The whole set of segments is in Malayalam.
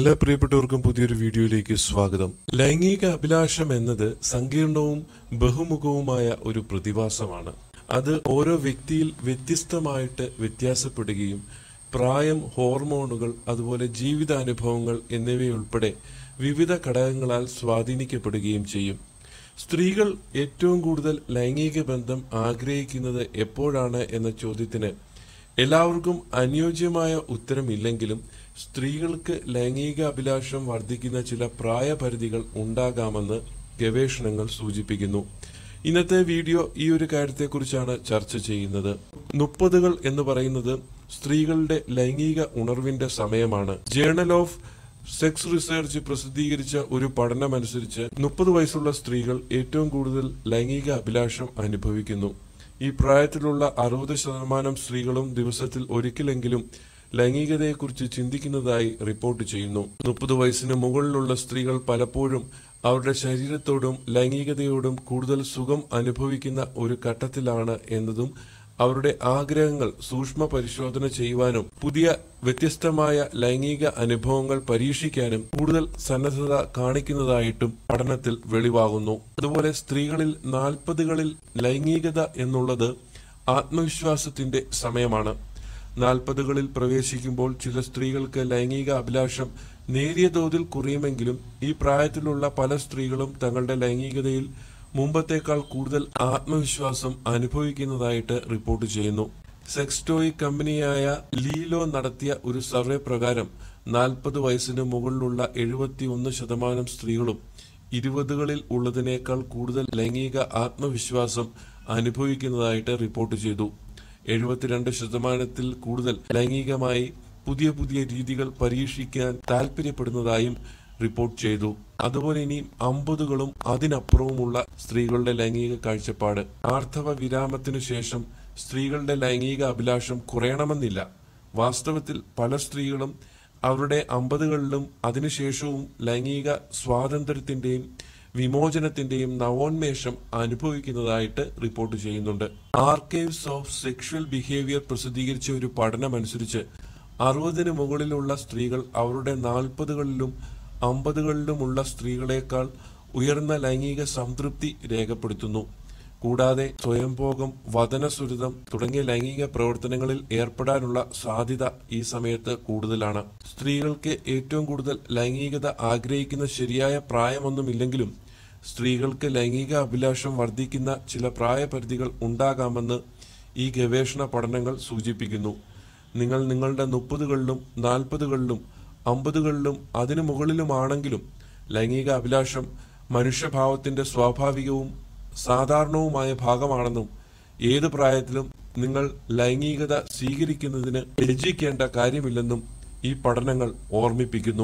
എല്ലാ പ്രിയപ്പെട്ടവർക്കും പുതിയൊരു വീഡിയോയിലേക്ക് സ്വാഗതം ലൈംഗിക അഭിലാഷം എന്നത് സങ്കീർണവും ബഹുമുഖവുമായ ഒരു പ്രതിഭാസമാണ് അത് ഓരോ വ്യക്തിയിൽ വ്യത്യസ്തമായിട്ട് വ്യത്യാസപ്പെടുകയും പ്രായം ഹോർമോണുകൾ അതുപോലെ ജീവിതാനുഭവങ്ങൾ എന്നിവയുൾപ്പെടെ വിവിധ ഘടകങ്ങളാൽ സ്വാധീനിക്കപ്പെടുകയും ചെയ്യും സ്ത്രീകൾ ഏറ്റവും കൂടുതൽ ലൈംഗിക ബന്ധം ആഗ്രഹിക്കുന്നത് എപ്പോഴാണ് എന്ന ചോദ്യത്തിന് എല്ലാവർക്കും അനുയോജ്യമായ ഉത്തരമില്ലെങ്കിലും സ്ത്രീകൾക്ക് ലൈംഗിക അഭിലാഷം വർദ്ധിക്കുന്ന ചില പ്രായപരിധികൾ ഉണ്ടാകാമെന്ന് ഗവേഷണങ്ങൾ സൂചിപ്പിക്കുന്നു ഇന്നത്തെ വീഡിയോ ഈ ഒരു കാര്യത്തെക്കുറിച്ചാണ് ചർച്ച ചെയ്യുന്നത് മുപ്പതുകൾ എന്ന് പറയുന്നത് സ്ത്രീകളുടെ ലൈംഗിക ഉണർവിന്റെ സമയമാണ് ജേണൽ ഓഫ് സെക്സ് റിസർച്ച് പ്രസിദ്ധീകരിച്ച ഒരു പഠനമനുസരിച്ച് മുപ്പത് വയസ്സുള്ള സ്ത്രീകൾ ഏറ്റവും കൂടുതൽ ലൈംഗിക അഭിലാഷം അനുഭവിക്കുന്നു ഈ പ്രായത്തിലുള്ള അറുപത് ശതമാനം സ്ത്രീകളും ദിവസത്തിൽ ഒരിക്കലെങ്കിലും ലൈംഗികതയെക്കുറിച്ച് ചിന്തിക്കുന്നതായി റിപ്പോർട്ട് ചെയ്യുന്നു മുപ്പത് വയസ്സിന് മുകളിലുള്ള സ്ത്രീകൾ പലപ്പോഴും അവരുടെ ശരീരത്തോടും ലൈംഗികതയോടും കൂടുതൽ സുഖം അനുഭവിക്കുന്ന ഒരു ഘട്ടത്തിലാണ് എന്നതും അവരുടെ ആഗ്രഹങ്ങൾ സൂക്ഷ്മ പരിശോധന ചെയ്യുവാനും പുതിയ വ്യത്യസ്തമായ ലൈംഗിക അനുഭവങ്ങൾ പരീക്ഷിക്കാനും കൂടുതൽ സന്നദ്ധത കാണിക്കുന്നതായിട്ടും പഠനത്തിൽ വെളിവാകുന്നു അതുപോലെ സ്ത്രീകളിൽ നാൽപ്പതുകളിൽ ലൈംഗികത എന്നുള്ളത് ആത്മവിശ്വാസത്തിന്റെ സമയമാണ് നാൽപ്പതുകളിൽ പ്രവേശിക്കുമ്പോൾ ചില സ്ത്രീകൾക്ക് ലൈംഗിക അഭിലാഷം നേരിയ തോതിൽ കുറയുമെങ്കിലും ഈ പ്രായത്തിലുള്ള പല സ്ത്രീകളും തങ്ങളുടെ ലൈംഗികതയിൽ മുമ്പത്തേക്കാൾ കൂടുതൽ ആത്മവിശ്വാസം അനുഭവിക്കുന്നതായിട്ട് റിപ്പോർട്ട് ചെയ്യുന്നു സെക്സ് ടോയ് കമ്പനിയായ ലീലോ നടത്തിയ ഒരു സർവേ പ്രകാരം നാൽപ്പത് വയസ്സിന് മുകളിലുള്ള എഴുപത്തി ഒന്ന് ശതമാനം സ്ത്രീകളും ഇരുപതുകളിൽ ഉള്ളതിനേക്കാൾ കൂടുതൽ ലൈംഗിക ആത്മവിശ്വാസം അനുഭവിക്കുന്നതായിട്ട് റിപ്പോർട്ട് ചെയ്തു എഴുപത്തിരണ്ട് ശതമാനത്തിൽ കൂടുതൽ ലൈംഗികമായി പുതിയ പുതിയ രീതികൾ പരീക്ഷിക്കാൻ താല്പര്യപ്പെടുന്നതായും റിപ്പോർട്ട് ചെയ്തു അതുപോലെ ഇനി അമ്പതുകളും അതിനപ്പുറവുമുള്ള സ്ത്രീകളുടെ ലൈംഗിക കാഴ്ചപ്പാട് ആർത്തവ വിരാമത്തിനു ശേഷം സ്ത്രീകളുടെ ലൈംഗിക അഭിലാഷം കുറയണമെന്നില്ല വാസ്തവത്തിൽ പല സ്ത്രീകളും അവരുടെ അമ്പതുകളിലും അതിനുശേഷവും ലൈംഗിക സ്വാതന്ത്ര്യത്തിന്റെയും വിമോചനത്തിന്റെയും നവോന്മേഷം അനുഭവിക്കുന്നതായിട്ട് റിപ്പോർട്ട് ചെയ്യുന്നുണ്ട് ആർക്കൈവ്സ് ഓഫ് സെക്ഷൽ ബിഹേവിയർ പ്രസിദ്ധീകരിച്ച ഒരു പഠനമനുസരിച്ച് അറുപതിന് മുകളിലുള്ള സ്ത്രീകൾ അവരുടെ നാൽപ്പതുകളിലും അമ്പതുകളിലുമുള്ള സ്ത്രീകളെക്കാൾ ഉയർന്ന ലൈംഗിക സംതൃപ്തി രേഖപ്പെടുത്തുന്നു കൂടാതെ സ്വയംഭോഗം വതനസുരിതം തുടങ്ങിയ ലൈംഗിക പ്രവർത്തനങ്ങളിൽ ഏർപ്പെടാനുള്ള സാധ്യത ഈ സമയത്ത് കൂടുതലാണ് സ്ത്രീകൾക്ക് ഏറ്റവും കൂടുതൽ ലൈംഗികത ആഗ്രഹിക്കുന്ന ശരിയായ പ്രായമൊന്നുമില്ലെങ്കിലും സ്ത്രീകൾക്ക് ലൈംഗിക അഭിലാഷം വർദ്ധിക്കുന്ന ചില പ്രായപരിധികൾ ഉണ്ടാകാമെന്ന് ഈ ഗവേഷണ പഠനങ്ങൾ സൂചിപ്പിക്കുന്നു നിങ്ങൾ നിങ്ങളുടെ മുപ്പതുകളിലും നാൽപ്പതുകളിലും അമ്പതുകളിലും അതിനു മുകളിലുമാണെങ്കിലും ലൈംഗിക അഭിലാഷം മനുഷ്യഭാവത്തിന്റെ സ്വാഭാവികവും സാധാരണവുമായ ഭാഗമാണെന്നും ഏത് പ്രായത്തിലും നിങ്ങൾ ലൈംഗികത സ്വീകരിക്കുന്നതിന് ലജ്ജിക്കേണ്ട കാര്യമില്ലെന്നും ഈ പഠനങ്ങൾ ഓർമ്മിപ്പിക്കുന്നു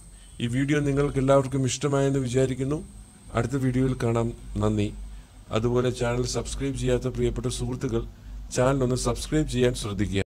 ഈ വീഡിയോ നിങ്ങൾക്ക് എല്ലാവർക്കും ഇഷ്ടമായെന്ന് വിചാരിക്കുന്നു അടുത്ത വീഡിയോയിൽ കാണാം നന്ദി അതുപോലെ ചാനൽ സബ്സ്ക്രൈബ് ചെയ്യാത്ത പ്രിയപ്പെട്ട സുഹൃത്തുക്കൾ ചാനൽ ഒന്ന് സബ്സ്ക്രൈബ് ചെയ്യാൻ ശ്രദ്ധിക്കുക